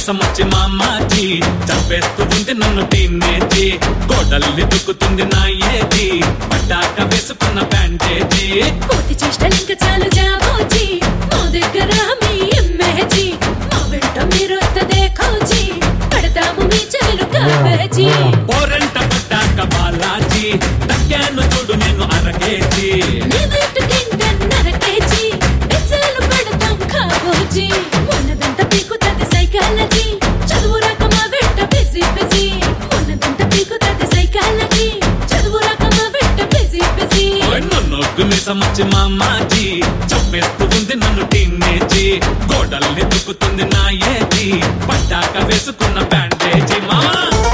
మిసమొచ్చి మామాజీ చంపేస్తూ ఉంది నన్ను టీనేజీ గోడల్ని దుక్కుతుంది నా ఏజీ పట్టాక వేసుకున్న బ్యాండేజీ కోతి చేష్టలింక చాలు జాబోజీ మా దగ్గర మీ ఎమ్మేజీ మా వెంట మీరొస్తదే ఖోజీ పడతాము మీ చెవులు కాబేజీ పోరంట పట్టాక బాలాజీ తగ్గాను చూడు నేను అరగేజీ నీ వెంట తింటన్నర కేజీ పెసలు పడతాం కాబోజీ ఉన్నదంతా పీకుతుంది సైకాలజీ చదువు రాక మా వెంట బిజీ బిజీ ఉన్నదంతా పీకుతుంది సైకాలజీ చదువు రాక మా వెంట బిజీ బిజీ నన్ను మిసమొచ్చి మామాజీ చంపేస్తూ ఉంది నన్ను టీనేజీ గోడల్ని దుక్కుతుంది నా ఏజీ పట్టాక వేసుకున్న బ్యాండేజీ మామా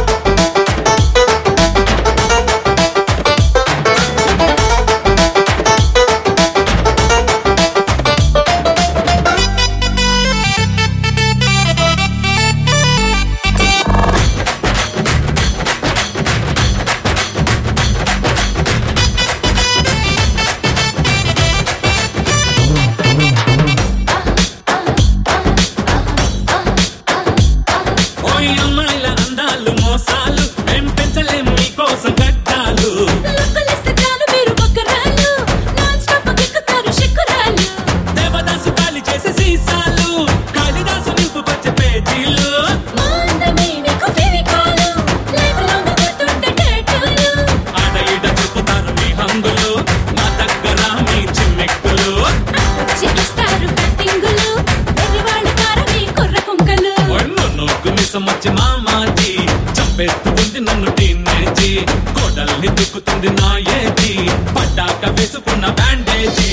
ఓయ్ అమ్మాయిల అందాలు మోసాలు మేం పెంచలేం మీకోసం గడ్డాలు లొక్కలేస్తే చాలు మీరు బొక్కరాలు నాన్ స్టాప్ ఎక్కుతారు శిఖరాలు దేవదాసు ఖాళీ చేసే సీసాలు కాళిదాసు నింపు పచ్చ పేజీలు మా అందమే మీకు ఫెవికాలు లైఫ్ లాంగ్ గుర్తుండే టాటూలు ఆడ ఈడ చెప్పుతారు మీ హంగులు మా దగ్గర మీ చిన్నెక్కులు వచ్చి ఇస్తారు కట్టింగులు వెర్రి వాళ్ళ కారమే కుర్ర కుంకలు నన్ను మిసమొచ్చి మామాజీ చంపేస్తూ ఉంది నన్ను టీనేజీ గోడల్ని దుక్కుతుంది నా ఏజీ పడ్డాక వేసుకున్న బ్యాండేజీ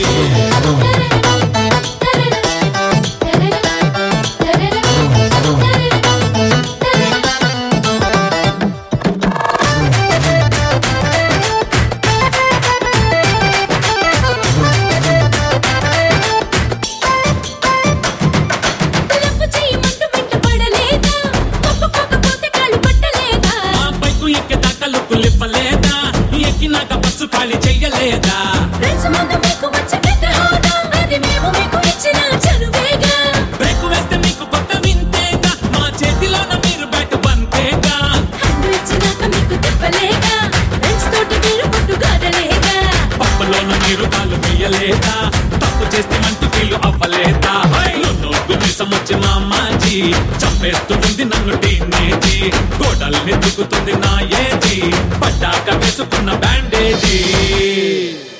లప్పు చేయమంటూ వెంట పడలేదా ఒప్పుకోకపోతే కాళ్ళు పట్టలేదా ఆ బైకు ఎక్కేదాకా లుక్కులు ఇవ్వలేదా ఎక్కినాక బస్సు ఖాళీ చెయ్యలేదా ఫ్రెండ్స్ ముందు మీకు వచ్చే పెద్ద హోదా అది మేము మీకు ఇచ్చిన చనువేగా బ్రేక్ వేస్తే మీకు కొత్త వింతేగా మా చేతిలోన మీరు బ్యాట్ బంతేగా హ్యాండ్ ఇచ్చినాక మీకు తిప్పలేగా ఫ్రెండ్స్ తోటి మీరు పుట్టుగాడలేగా పప్పులోన మీరు కాలు వేయలేదా తప్పు చేస్తే మంచి ఫీల్ అవ్వలేదా నన్ను మిసమొచ్చి మా మాజీ చంపేస్తూ ఉంది నన్ను టీనేజీ గోడల్ని దుక్కుతుంది నా ఏజీ పడ్డాక వేసుకున్న బ్యాండేజీ